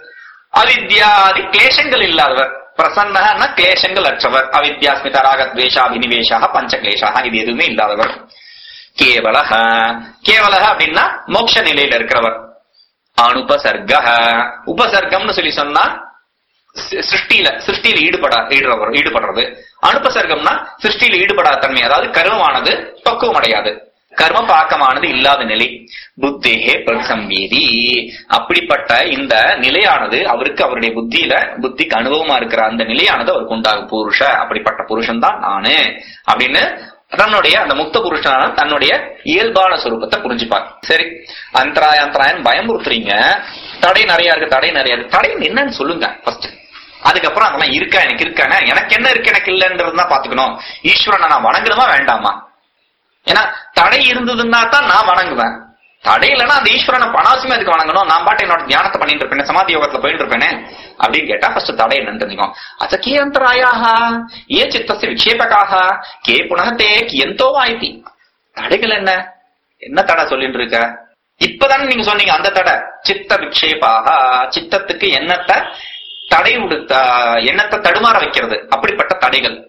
அவித்யாதி கிளேசங்கள் இல்லாதவர் பிரசன்னஹன்னா கிளேசங்கள் அற்றவர் அவித்யாஸ்மித ராக துவேஷாபினிவேஷாக பஞ்ச கிளேஷாக இது எதுவுமே இல்லாதவர் கேவலஹ கேவலஹ அப்படின்னா மோட்ச நிலையில இருக்கிறவர் அனுபசர்க உபசர்க்கம்னு சொல்லி சொன்னா சி- சிருஷ்டியில சிருஷ்டியில ஈடுபடா ஈடுறவர் ஈடுபடுறது அனுபசர்க்கம்னா சிருஷ்டியில ஈடுபடாத தன்மை அதாவது கர்மமானது பக்குவம் அடையாது கர்ம பாக்கமானது இல்லாத நிலை புத்தேகே பிரசம்பேதி அப்படிப்பட்ட இந்த நிலையானது அவருக்கு அவருடைய புத்தியில புத்திக்கு அனுபவமா இருக்கிற அந்த நிலையானது அவருக்கு உண்டாகும் புருஷ அப்படிப்பட்ட புருஷன் தான் நானு அப்படின்னு தன்னுடைய அந்த முக்த புருஷனான தன்னுடைய இயல்பான சொரூபத்தை புரிஞ்சுப்பார் சரி அந்தராய அந்தராயன் பயமுறுத்துறீங்க தடை நிறைய இருக்கு தடை நிறைய இருக்கு தடை என்னன்னு சொல்லுங்க ஃபர்ஸ்ட் அதுக்கப்புறம் அதெல்லாம் இருக்கா எனக்கு இருக்கானே எனக்கு என்ன இருக்கு எனக்கு இல்லைன்றது தான் பாத்துக்கணும் ஈஸ்வரனை நான் வணங்கணுமா வேண்டாமா ஏன்னா தடை இருந்ததுன்னா தான் நான் வணங்குவேன் தடை இல்லைன்னா அந்த ஈஸ்வரனை பணாசுமே அதுக்கு வணங்கணும் நான் பாட்டு என்னோட தியானத்தை பண்ணிட்டு இருப்பேனே சமாதி யோகத்துல போயிட்டு இருப்பேனே அப்படின்னு கேட்டா ஃபர்ஸ்ட் தடை என்னன்னு தெரிஞ்சுக்கோ அச்ச கே அந்தராயாக ஏ சித்தस्य விக்ஷேபகாக கே புனக தே கியந்தோ வாய்த்தி தடைகள் என்ன என்ன தடை சொல்லிட்டு இருக்க இப்பதானே நீங்க சொன்னீங்க அந்த தடை சித்த விக்ஷேபாக சித்தத்துக்கு எண்ணத்தை தடை விடுத்த எண்ணத்தை தடுமாற வைக்கிறது அப்படிப்பட்ட தடைகள்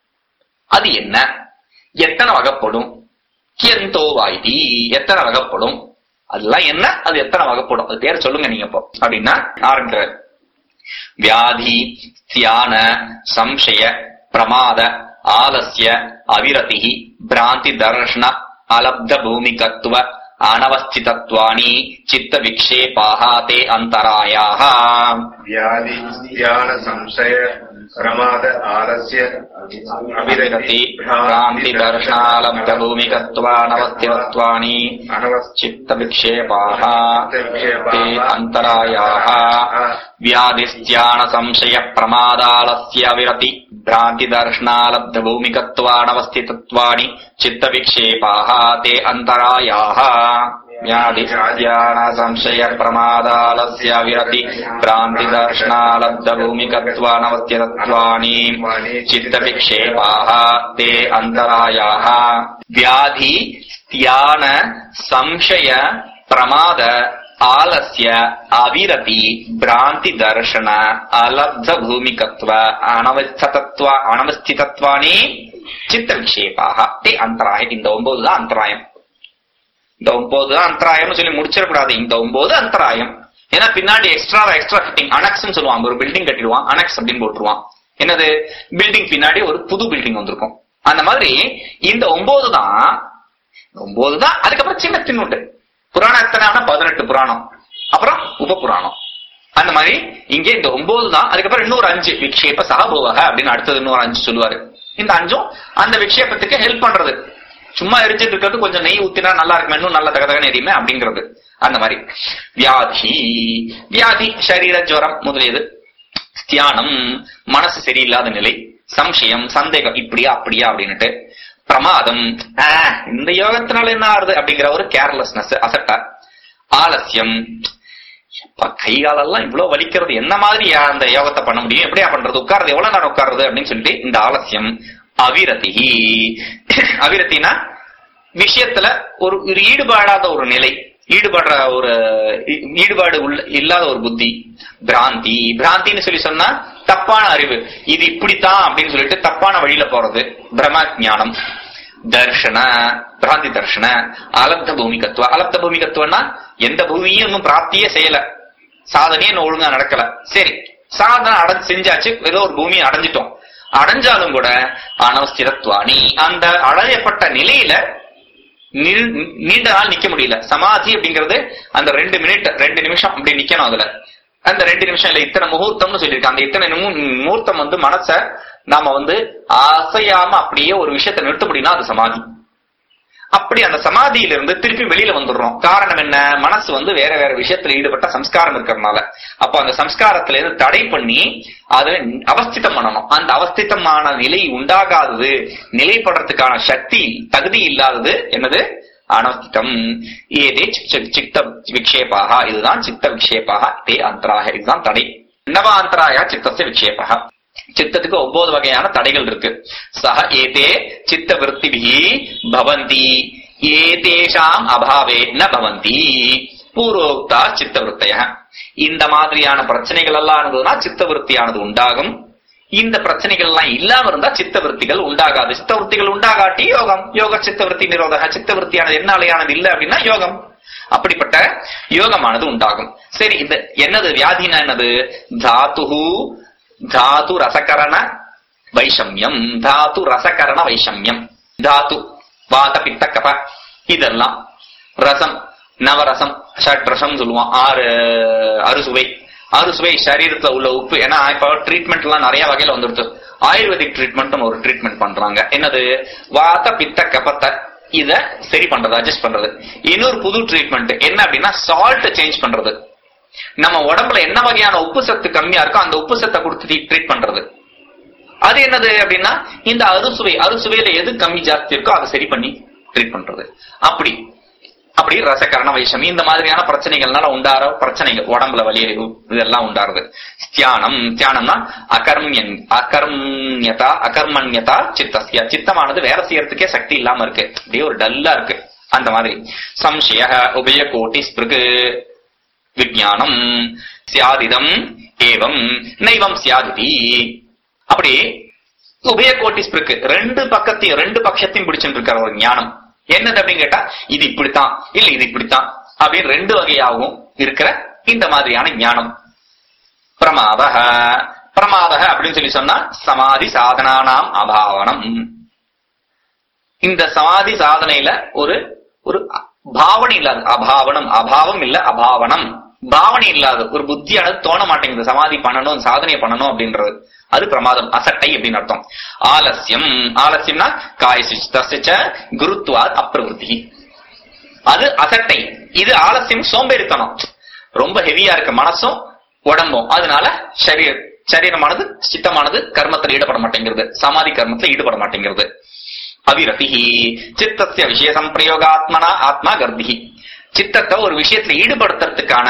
அது என்ன எத்தனை வகைப்படும் கியந்தோ வாய்தி எத்தனை வகைப்படும் அதெல்லாம் என்ன அது எத்தனை வகைப்படும் அது பேர் சொல்லுங்க நீங்க இப்போ அப்படின்னா ஆரம்பிக்கிறார் வியாதி தியான சம்சய பிரமாத ஆலஸ்ய அவிரதி பிராந்தி தர்ஷன அலப்த பூமிகத்துவ अनवस्थितत्वानि चित्तविक्षेपाः ते अन्तरायाः व्याधि ध्यान संशय प्रमाद आलस्य अविरति भ्रान्तिदर्शनालब्धभूमिकत्वानवस्थितत्वानि चित्तविक्षेपाः ते अन्तरायाः व्याधिस्त्यानसंशयप्रमादालस्य विरति भ्रान्तिदर्शनालब्धभूमिकत्वानवस्थितत्वानि चित्तविक्षेपाः ते अन्तरायाः व्याधिस्त्यानसंशयप्रमादालस्य विरति भ्रान्तिदर्शनालब्धभूमिकत्वानवस्थितत्वानि चित्तविक्षेपाः ते अन्तरायाः व्याधि स्त्यान संशय प्रमाद आलस्य अविरति भ्रान्ति दर्शन अलब्ध भूमिकत्व अनवस्थितत्व अनवस्थितत्वानि சித்த விக்ஷேபாக தே அந்தராயம் இந்த ஒன்பது தான் அந்தராயம் இந்த ஒன்பது தான் அந்தராயம்னு சொல்லி முடிச்சிடக்கூடாது இந்த ஒன்பது அந்தராயம் ஏன்னா பின்னாடி எக்ஸ்ட்ரா எக்ஸ்ட்ரா ஃபிட்டிங் அனெக்ஸ் சொல்லுவாங்க ஒரு பில்டிங் கட்டிடுவான் அனெக்ஸ் அப்படின்னு போட்டுருவான் என்னது பில்டிங் பின்னாடி ஒரு புது பில்டிங் வந்திருக்கும் அந்த மாதிரி இந்த ஒன்பது தான் ஒன்பது தான் அதுக்கப்புறம் சின்ன தின்னுட்டு புராணம் எத்தனை பதினெட்டு புராணம் அப்புறம் உப புராணம் அந்த மாதிரி இங்க இந்த ஒன்பது தான் அதுக்கப்புறம் இன்னொரு அஞ்சு விக்ஷேப சகபோவக அப்படின்னு அடுத்தது இன்னொரு அஞ்சு சொல்லுவாரு இந்த அஞ்சும் அந்த விக்ஷேபத்துக்கு ஹெல்ப் பண்றது சும்மா எரிஞ்சிட்டு இருக்கிறது கொஞ்சம் நெய் ஊத்தினா நல்லா இருக்கும் இன்னும் நல்ல தகதகன்னு எரியுமே அப்படிங்கிறது அந்த மாதிரி வியாதி வியாதி சரீர ஜுவரம் முதலியது தியானம் மனசு சரியில்லாத நிலை சம்சயம் சந்தேகம் இப்படியா அப்படியா அப்படின்னுட்டு பிரமாதம் ஆ, இந்த யோகத்தினால என்ன ஆறுது அப்படிங்கிற ஒரு கேர்லெஸ்னஸ் அசட்டா ஆலசியம் எப்பா, கை காலெல்லாம் இவ்வளவு வலிக்கிறது என்ன மாதிரி அந்த யோகத்தை பண்ண முடியும் எப்படியா பண்றது உட்கார்றது எவ்வளவு நேரம் உட்கார்றது அப்படின்னு சொல்லிட்டு இந்த ஆலசியம் அவிரதி அவிரத்தினா விஷயத்துல ஒரு ஒரு ஈடுபாடாத ஒரு நிலை ஈடுபடுற ஒரு ஈ- ஈடுபாடு உள்ள இல்லாத ஒரு புத்தி பிராந்தி பிராந்தின்னு சொல்லி சொன்னா தப்பான அறிவு இது இப்படித்தான் அப்படின்னு சொல்லிட்டு தப்பான வழியில போறது பிரம்ம ஞானம் தர்ஷன பிராந்தி தர்ஷன அலப்த பூமிகத்துவ அலப்த பூமிகத்துவம்னா எந்த பூமியும் இன்னும் பிராப்தியே செய்யல சாதனையே இன்னும் ஒழுங்கா நடக்கல சரி சாதனை அடைஞ்சு செஞ்சாச்சு ஏதோ ஒரு பூமியை அடைஞ்சிட்டோம் அடைஞ்சாலும் கூட அனவஸ்திரத்வானி அந்த அடையப்பட்ட நிலையில நீ- நீண்ட நாள் நிக்க முடியல சமாதி அப்படிங்கிறது அந்த ரெண்டு மினிட் ரெண்டு நிமிஷம் அப்படி நிக்கணும் அதுல அந்த ரெண்டு நிமிஷம் இல்ல இத்தனை முகூர்த்தம்னு சொல்லியிருக்காங்க அந்த இத்தனை நிமு- முகூர்த்தம் வந்து மனச நாம வந்து அசையாம அப்படியே ஒரு விஷயத்தை நிறுத்த முடியும்னா அது சமாதி அப்படி அந்த சமாதியில இருந்து திருப்பி வெளியில வந்துடுறோம் காரணம் என்ன மனசு வந்து வேற வேற விஷயத்துல ஈடுபட்ட சம்ஸ்காரம் இருக்கிறதுனால அப்ப அந்த சம்ஸ்காரத்துல இருந்து தடை பண்ணி அதை அவஸ்திதம் பண்ணணும் அந்த அவஸ்திதமான நிலை உண்டாகாதது நிலைப்படுறதுக்கான சக்தி தகுதி இல்லாதது என்னது அனவஸ்திதம் ஏதே சித்த- சித்த விக்ஷேபாக இதுதான் சித்த விக்ஷேபாக தே அந்தராக இதுதான் தடை நவ அந்தராய சித்தस्य விக்ஷேபக சித்தத்துக்கு ஒன்பது வகையான தடைகள் இருக்கு சக ஏதே சித்த விற்த்திபிகி பவந்தி ஏதேஷாம் அபாவே ந பவந்தி பூர்வோக்தா சித்த விற்த்தைய இந்த மாதிரியான பிரச்சனைகள் எல்லாம் இருந்ததுன்னா சித்த விற்த்தியானது உண்டாகும் இந்த பிரச்சனைகள் எல்லாம் இல்லாம இருந்தா சித்த விற்த்திகள் உண்டாகாது சித்த விற்த்திகள் உண்டாகாட்டி யோகம் யோக சித்த விற்பி நிரோதக சித்த விற்த்தியானது என்னாலையானது இல்ல அப்படின்னா யோகம் அப்படிப்பட்ட யோகமானது உண்டாகும் சரி இந்த என்னது வியாதினா என்னது தாத்துஹு தாத்து ரசகரண வைஷமியம் தாத்து ரசகரண வைஷமியம் தாத்து வாத பித்த கப இதெல்லாம் ரசம் நவரசம் ஷட்ரசம் சொல்லுவான் ஆறு அறுசுவை அறுசுவை சரீரத்துல உள்ள உப்பு ஏன்னா இப்ப ட்ரீட்மெண்ட் எல்லாம் நிறைய வகையில வந்துருச்சு ஆயுர்வேதிக் ட்ரீட்மெண்ட் ஒரு ட்ரீட்மெண்ட் பண்றாங்க என்னது வாத பித்த கபத்தை இத சரி பண்றது அட்ஜஸ்ட் பண்றது இன்னொரு புது ட்ரீட்மெண்ட் என்ன அப்படின்னா சால்ட் சேஞ்ச் பண்றது நம்ம உடம்புல என்ன வகையான உப்பு சத்து கம்மியா இருக்கோ அந்த உப்பு சத்தை கொடுத்து ட்ரீட் பண்றது அது என்னது அப்படின்னா இந்த அறுசுவை அறுசுவையில எது கம்மி ஜாஸ்தி இருக்கோ அதை சரி பண்ணி ட்ரீட் பண்றது அப்படி அப்படி ரசகரண வைஷமி இந்த மாதிரியான பிரச்சனைகள்னால உண்டார பிரச்சனைகள் உடம்புல வலி இதெல்லாம் உண்டாருது தியானம் தியானம்னா அகர்மியன் அகர்மியதா அகர்மண்யதா சித்தஸ்ய சித்தமானது வேலை செய்யறதுக்கே சக்தி இல்லாம இருக்கு அப்படியே ஒரு டல்லா இருக்கு அந்த மாதிரி சம்சய உபய கோட்டி ஸ்பிருகு விஜயானம் சியாதிதம் ஏவம் நைவம் சியாதிதி அப்படி உபயகோட்டி ஸ்பிருக்கு ரெண்டு பக்கத்தையும் ரெண்டு பட்சத்தையும் பிடிச்சிட்டு இருக்கிற ஒரு ஞானம் என்னது அப்படின்னு கேட்டா இது இப்படித்தான் இல்ல இது இப்படித்தான் அப்படின்னு ரெண்டு வகையாகவும் இருக்கிற இந்த மாதிரியான ஞானம் பிரமாதக பிரமாதக அப்படின்னு சொல்லி சொன்னா சமாதி சாதனானாம் அபாவனம் இந்த சமாதி சாதனையில ஒரு ஒரு பாவனை இல்லாத அபாவனம் அபாவம் இல்ல அபாவனம் பாவனை இல்லாத ஒரு புத்தியானது தோண மாட்டேங்குது சமாதி பண்ணணும் சாதனை பண்ணணும் அப்படின்றது அது பிரமாதம் அசட்டை அப்படின்னு அர்த்தம் ஆலசியம் ஆலசியம்னா காயசிச்ச குருத்துவா அப்பிரவருத்தி அது அசட்டை இது ஆலசியம் சோம்பேறித்தனம் ரொம்ப ஹெவியா இருக்க மனசும் உடம்பும் அதனால சரீர சரீரமானது சித்தமானது கர்மத்தில் ஈடுபட மாட்டேங்கிறது சமாதி கர்மத்தில் ஈடுபட மாட்டேங்கிறது அவிரதிஹி சித்தத்திய விஷய சம்பிரயோகாத்மனா ஆத்மா கர்ப்பிகி சித்தத்தை ஒரு விஷயத்துல ஈடுபடுத்துறதுக்கான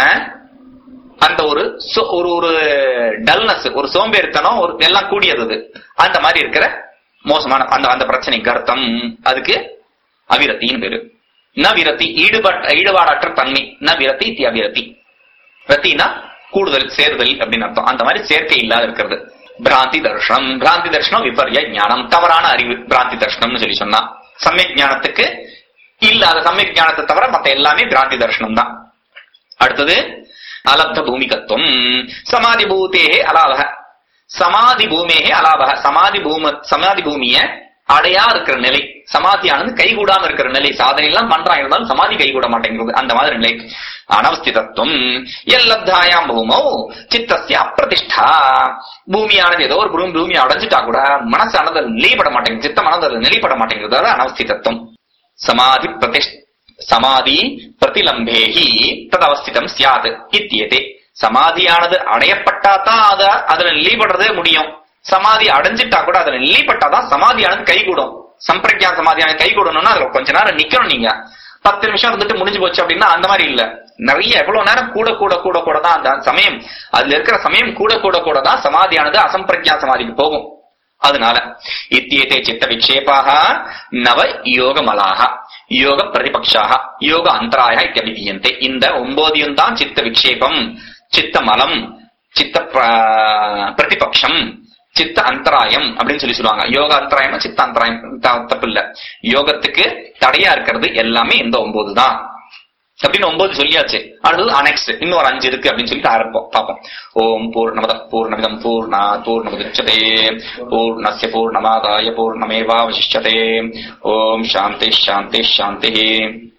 அந்த ஒரு சோ- ஒரு ஒரு டல்னஸ் ஒரு சோம்பேறித்தனம் ஒரு எல்லாம் கூடியது அது. அந்த மாதிரி இருக்கிற மோசமான அந்த அந்த பிரச்சனை கர்த்தம் அதுக்கு அவிரத்தின்னு பேரு ந விரத்தி ஈடுபட்ட ஈடுபாடற்ற தன்மை ந விரத்தி இத்தி அவிரத்தி ரத்தினா கூடுதல் சேர்தல் அப்படின்னு அர்த்தம் அந்த மாதிரி சேர்க்கை இல்லாத இருக்கிறது பிராந்தி தர்ஷனம் பிராந்தி தர்ஷனம் விபர்ய ஞானம் தவறான அறிவு பிராந்தி தர்ஷனம்னு சொல்லி சொன்னா சமயக் ஞானத்துக்கு இல்லாத சமயக் ஞானத்தை தவிர மத்த எல்லாமே பிராந்தி தர்ஷனம் தான் அடுத்தது அலப்த பூமிகத்துவம் சமாதி பூதே அலாபக சமாதி பூமேகே அலாபக சமாதி பூம சமாதி பூமிய அடையா இருக்கிற நிலை சமாதியானது கைகூடாம இருக்கிற நிலை சாதனை எல்லாம் பண்றாங்க இருந்தாலும் சமாதி கைகூட மாட்டேங்கிறது அந்த மாதிரி நிலை அனவஸ்திதத்துவம் எல்லப்தாயாம் பூமோ சித்தஸ்ய அப்பிரதிஷ்டா பூமியானது ஏதோ ஒரு பூமி பூமி அடைஞ்சிட்டா கூட மனசானது அதில் நிலைப்பட மாட்டேங்குது சித்தமானது அதில் நிலைப்பட மாட்டேங்கிறது அதான் அனவஸ்திதத்துவம் சமாதி பிரதிஷ் சமாதி பிரதிலம்பேகி ததவஸ்திதம் சியாத் இத்தியதே சமாதியானது அடையப்பட்டா தான் அத அதுல நிலைப்படுறதே முடியும் சமாதி அடைஞ்சிட்டா கூட அதுல நிலைப்பட்டாதான் சமாதியானது கைகூடும் சம்பிரக்யா சமாதியானது கைகூடணும்னா அதுல கொஞ்ச நேரம் நிக்கணும் நீங்க பத்து நிமிஷம் இருந்துட்டு முடிஞ்சு போச்சு அப்படின்னா அந்த மாதிரி இல்ல நிறைய எவ்வளவு நேரம் கூட கூட கூட கூட தான் அந்த சமயம் அதுல இருக்கிற சமயம் கூட கூட கூட தான் சமாதியானது அசம்பிரக்யா சமாதிக்கு போகும் அதனால இத்தியேதே சித்த விக்ஷேபாக நவ யோகமலாக யோக பிரதிபக்ஷாக யோக அந்தராய இத்தியபிதீயந்தே இந்த ஒன்பதையும் தான் சித்த விக்ஷேபம் சித்த மலம் சித்த பிர- பிரதிபக்ஷம் சித்த அந்தராயம் அப்படின்னு சொல்லி சொல்லுவாங்க யோக அந்தராயம் சித்த அந்தராயம் த- தப்பு இல்ல யோகத்துக்கு தடையா இருக்கிறது எல்லாமே இந்த ஒன்பது தான் அப்படின்னு ஒன்பது சொல்லியாச்சு அடுத்தது அனெக்ஸ்ட் இன்னும் ஒரு அஞ்சு இருக்கு அப்படின்னு சொல்லிட்டு ஆரம்பிப்போம் பார்ப்போம் ஓம் பூர்ணமத பூர்ணமிதம் பூர்ணா பூர்ணமுதச்சதே பூர்ணஸ்ய பூர்ணமாதாய பூர்ணமேவாவசிஷ்யதே ஓம் சாந்தி சாந்தி சாந்தி